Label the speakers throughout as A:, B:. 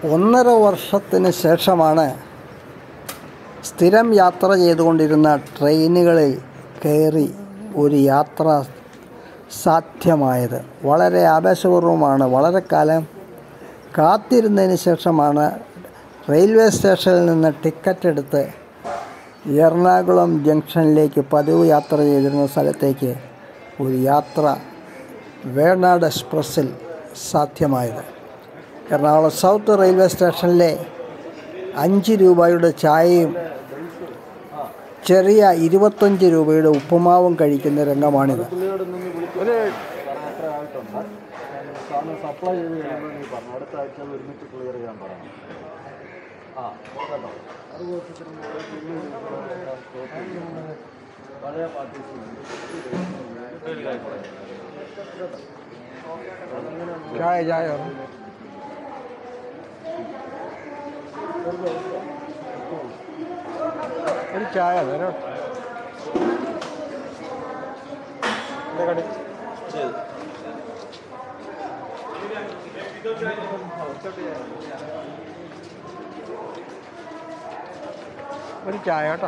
A: ഒന്നര വർഷത്തിന് ശേഷമാണ് സ്ഥിരം യാത്ര ചെയ്തുകൊണ്ടിരുന്ന ട്രെയിനുകളിൽ കയറി ഒരു യാത്ര സാധ്യമായത് വളരെ ആവേശപൂർവമാണ് വളരെ കാലം കാത്തിരുന്നതിന് ശേഷമാണ് റെയിൽവേ സ്റ്റേഷനിൽ നിന്ന് ടിക്കറ്റ് എടുത്ത് എറണാകുളം ജംഗ്ഷനിലേക്ക് പതിവ് യാത്ര ചെയ്തിരുന്ന സ്ഥലത്തേക്ക് ഒരു യാത്ര വേണാട് എക്സ്പ്രസ്സിൽ സാധ്യമായത് എറണാകുളം സൗത്ത് റെയിൽവേ സ്റ്റേഷനിലെ അഞ്ച് രൂപയുടെ ചായയും ചെറിയ ഇരുപത്തഞ്ച് രൂപയുടെ ഉപ്പുമാവും കഴിക്കുന്ന രംഗമാണിത്
B: സപ്ലൈ ചെയ്ത് കഴിയുമ്പോൾ നീ പറഞ്ഞു അടുത്ത ആഴ്ച അത് ഒരുമിച്ച് ക്ലിയർ ചെയ്യാൻ പറയണം ആ കേട്ടോ അത് കുറച്ചിട്ട് പഴയ പാർട്ടീസ്
A: ചായ ചായ ഒരു ചായ തരാം ഒരു ചായ കേട്ടോ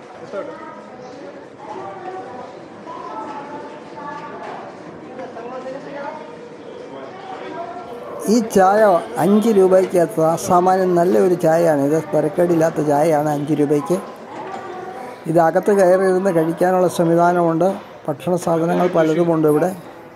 A: ഈ ചായ അഞ്ച് രൂപയ്ക്ക് സാമാന്യം നല്ലൊരു ചായയാണ് ഇത് തിരക്കേടില്ലാത്ത ചായയാണ് അഞ്ച് രൂപയ്ക്ക് ഇത് അകത്ത് കയറിയിരുന്ന് കഴിക്കാനുള്ള സംവിധാനമുണ്ട് ഭക്ഷണ സാധനങ്ങൾ പലതുമുണ്ട് ഇവിടെ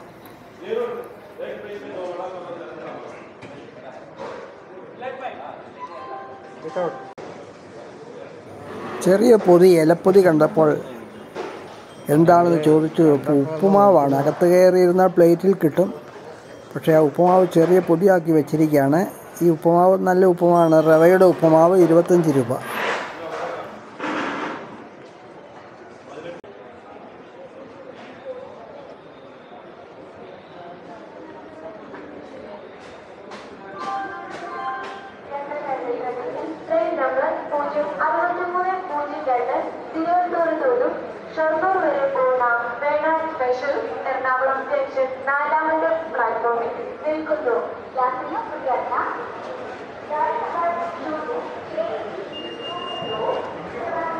A: ചെറിയ പൊതി ഇലപ്പൊതി കണ്ടപ്പോൾ എന്താണെന്ന് ചോദിച്ചു അപ്പോൾ ഉപ്പുമാവാണ് അകത്ത് കയറിയിരുന്നാൽ പ്ലേറ്റിൽ കിട്ടും പക്ഷേ ആ ഉപ്പുമാവ് ചെറിയ പൊടിയാക്കി വെച്ചിരിക്കുകയാണ് ഈ ഉപ്പുമാവ് നല്ല ഉപ്പുമാവാണ് റവയുടെ ഉപ്പുമാവ് ഇരുപത്തഞ്ച് രൂപ
C: ട്രെയിൻ നമ്പർ പൂജ്യം അറുപത്തിമൂന്ന് പൂജ്യം രണ്ട് തിരുവനന്തപുരത്ത് നിന്നും ഷൊർണൂർ വരെ പോകുന്ന വേണാട് സ്പെഷ്യൽ എറണാകുളം ജംഗ്ഷൻ നാലാമത്തെ പ്ലാറ്റ്ഫോമിൽ നിൽക്കുന്നു യാത്രിക പ്രകടന